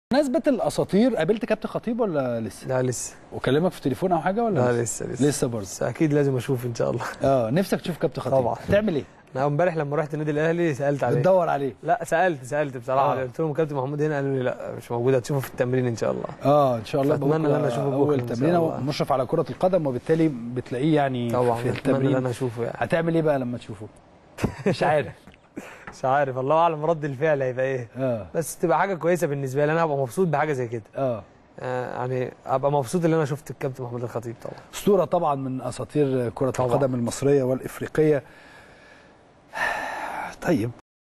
بمناسبه الاساطير قابلت كابتن خطيب ولا لسه لا لسه وكلمك في تليفون او حاجه ولا لا لسه لسه لسه برضه بس اكيد لازم اشوف ان شاء الله اه نفسك تشوف كابتن خطيب طبعا. تعمل ايه انا امبارح لما رحت النادي الاهلي سالت عليه بتدور عليه لا سالت سالت بصراحه آه. عليه. قلت لهم كابتن محمود هنا قالوا لي لا مش موجود هتشوفه في التمرين ان شاء الله اه ان شاء الله فأتمنى بكرة إن أنا أشوفه بكرة اول إن شاء تمرينه الله. مشرف على كره القدم وبالتالي بتلاقيه يعني طبعا في اتمنى ان التمرين انا اشوفه يعني هتعمل ايه بقى لما تشوفه مش عارف مش عارف الله اعلم رد الفعل هيبقى ايه اه بس تبقى حاجه كويسه بالنسبه لي انا هبقى مبسوط بحاجه زي كده اه آه، يعني ابقى مبسوط ان انا شفت الكابتن محمود الخطيب طبعا اسطوره طبعا من اساطير كره طبعاً. القدم المصريه والافريقيه طيب